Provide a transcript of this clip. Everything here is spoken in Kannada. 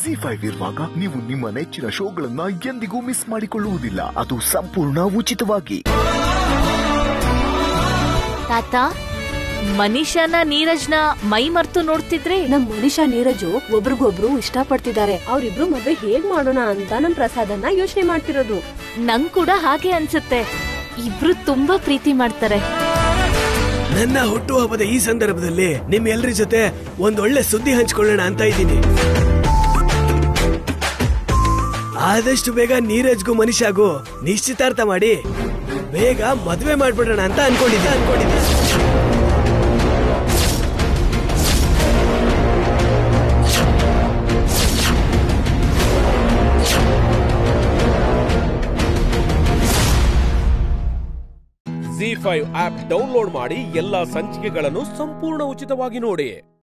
ಜಿ ಫೈವ್ ಇರುವಾಗ ನೀವು ನಿಮ್ಮ ನೆಚ್ಚಿನ ಶೋಗಳನ್ನ ಎಂದಿಗೂ ಮಿಸ್ ಮಾಡಿಕೊಳ್ಳುವುದಿಲ್ಲ ಅದು ಸಂಪೂರ್ಣ ಉಚಿತವಾಗಿ ತಾತ ಮನೀಷನ ನೀರಜ್ನ ಮೈ ಮರ್ತು ನೋಡ್ತಿದ್ರೆ ನಮ್ ಮನಿಷಾ ನೀರಜು ಒಬ್ರಿಗೊಬ್ರು ಇಷ್ಟಪಡ್ತಿದ್ದಾರೆ ಅವ್ರಿಬ್ರು ಮದ್ವೆ ಹೇಗ್ ಮಾಡೋಣ ಅಂತ ನಮ್ ಪ್ರಸಾದನ್ನ ಯೋಚನೆ ಮಾಡ್ತಿರೋದು ನಂಗ್ ಕೂಡ ಹಾಗೆ ಅನ್ಸುತ್ತೆ ಇಬ್ರು ತುಂಬಾ ಪ್ರೀತಿ ಮಾಡ್ತಾರೆ ನನ್ನ ಹುಟ್ಟುಹಬ್ಬದ ಈ ಸಂದರ್ಭದಲ್ಲಿ ನಿಮ್ ಎಲ್ರ ಜೊತೆ ಒಂದೊಳ್ಳೆ ಸುದ್ದಿ ಹಂಚ್ಕೊಳ್ಳೋಣ ಅಂತ ಇದ್ದೀನಿ ಆದಷ್ಟು ಬೇಗ ನೀರಜ್ಗೂ ಮನುಷ್ಯಗೂ ನಿಶ್ಚಿತಾರ್ಥ ಮಾಡಿ ಬೇಗ ಮದ್ವೆ ಮಾಡ್ಬಿಡೋಣ ಅಂತ ಅನ್ಕೊಂಡಿದ್ದೆ ಅನ್ಕೊಂಡಿದ್ದೆ ಜಿ ಫೈವ್ ಆಪ್ ಡೌನ್ಲೋಡ್ ಮಾಡಿ ಎಲ್ಲಾ ಸಂಚಿಕೆಗಳನ್ನು ಸಂಪೂರ್ಣ ಉಚಿತವಾಗಿ ನೋಡಿ